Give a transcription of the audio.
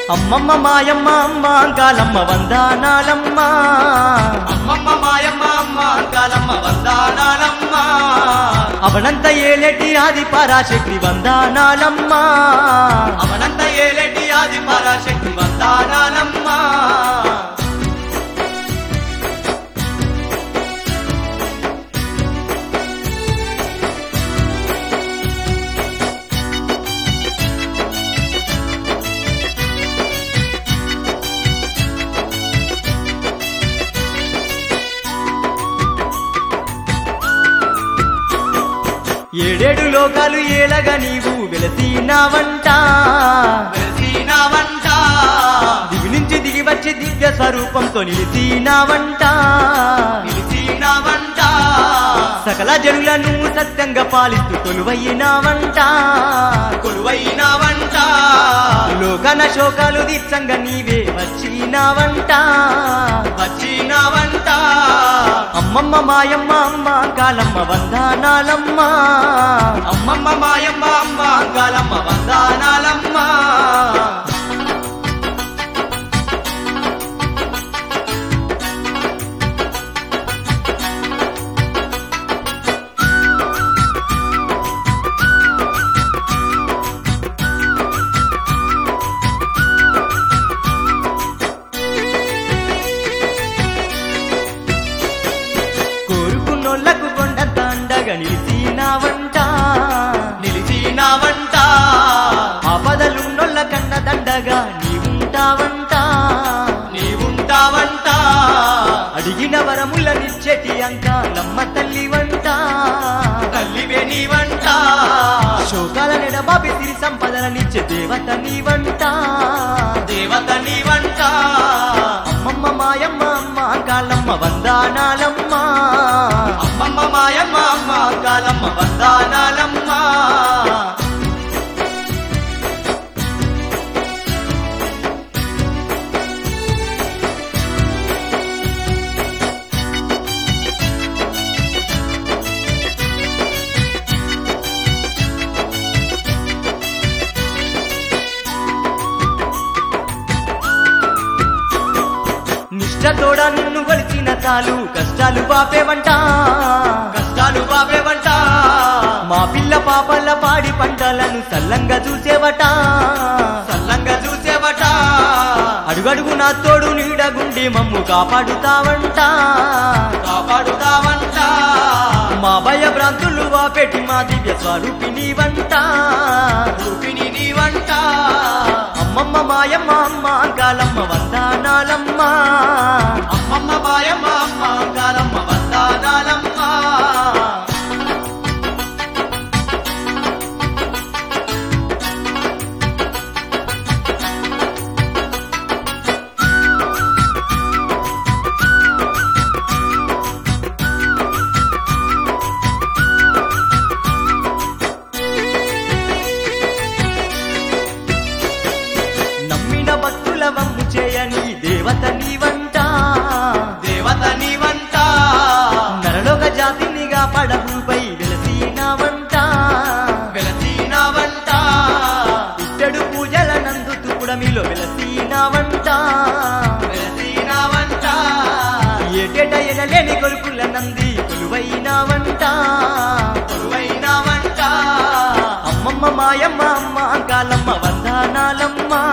అమ్మమ్మ మాయమ్మ అమ్మ అంకాలమ్మ వందానాలమ్మ అమ్మమ్మ మాయమ్మ అమ్మ అంకాలమ్మ వందానాలమ్మ అవనంత ఏలెటి ఆది పరాశక్తి వందానాలమ్మ అవనంత ఏలెటి ఆది పరాశక్తి వందానాలమ్మ ఏడేడు లోకాలు ఏలగా నీవు వెలసినావంట వెలిసినావంట దివి నుంచి దిగి వచ్చి దివ్య స్వరూపంతో నిలిచినావంట నిలిచినావంట సకల జనులను సత్యంగా పాలిస్తూ కొలువయ్యినావంట కొలువైనావంట లోకన శోకాలు దీప్సంగా నీవే వచ్చినావంట వచ్చినావంట అమ్మమ్మ మాయమ్మ అమ్మ కాలమ్మ వందానాలమ్మ అమ్మమ్మ మాయమ్మ అమ్మ అంకాలమ్మ వందానాలమ్మ కోరుకున్నోళ్లకు కొండంత అండగా నిలిచినావంట నిలిచినావంట ఆపదలున్నోళ్ళ కన్న దండగా నీవుంటావంట నీవుంటావంట అడిగిన వరముల నిచ్చెటి అంకాలమ్మ తల్లి వంట తల్లివే నీవంట శోకాల నెడబాబి సిరి సంపదలనిచ్చే దేవత నీవంట దేవత నీవంట అమ్మమ్మ మాయమ్మ అమ్మ కాలమ్మ వందానాలమ్మ అమ్మమ్మ మాయమ్మ అమ్మ అంకాలమ్మ వందానాలమ్మ నిష్టతోడ నిన్ను కొలిచిన చాలు కష్టాలు బాపేవంట కష్టాలు బాబేవంట మా పిల్ల పాపల పాడి పంటలను సల్లంగా చూసేవట సల్లంగా చూసేవట అడుగడుగు నా తోడు నీడగుండి మమ్ము కాపాడుతావంట కాపాడుతావంట మా భయ భ్రాంతులు వాపెట్టి మా దివ్య స్వరూపిణి వంట రూపిణి నీవంట అమ్మమ్మ మాయమ్మ అమ్మ కాలమ్మ వందానాలమ్మ అమ్మమ్మ మాయమ్మ అమ్మ అంకాలమ్మ వందానాలమ్మ నమ్మిన భక్తుల వమ్ము చేయని దేవత నీవంట దేవత నీవంట నరలోక జాతినిగా పడవుపై వెలసినావంట వెలసినావంట ఇట్టడు పూజల నందు తుకుడమిలో వెలసినావంట వెలసినావంట ఏటేట ఎనలేని కొలుకుల నంది కొలువైనావంట కొలువైనావంట అమ్మమ్మ మాయమ్మ అమ్మ కాలమ్మ వందనాలమ్మ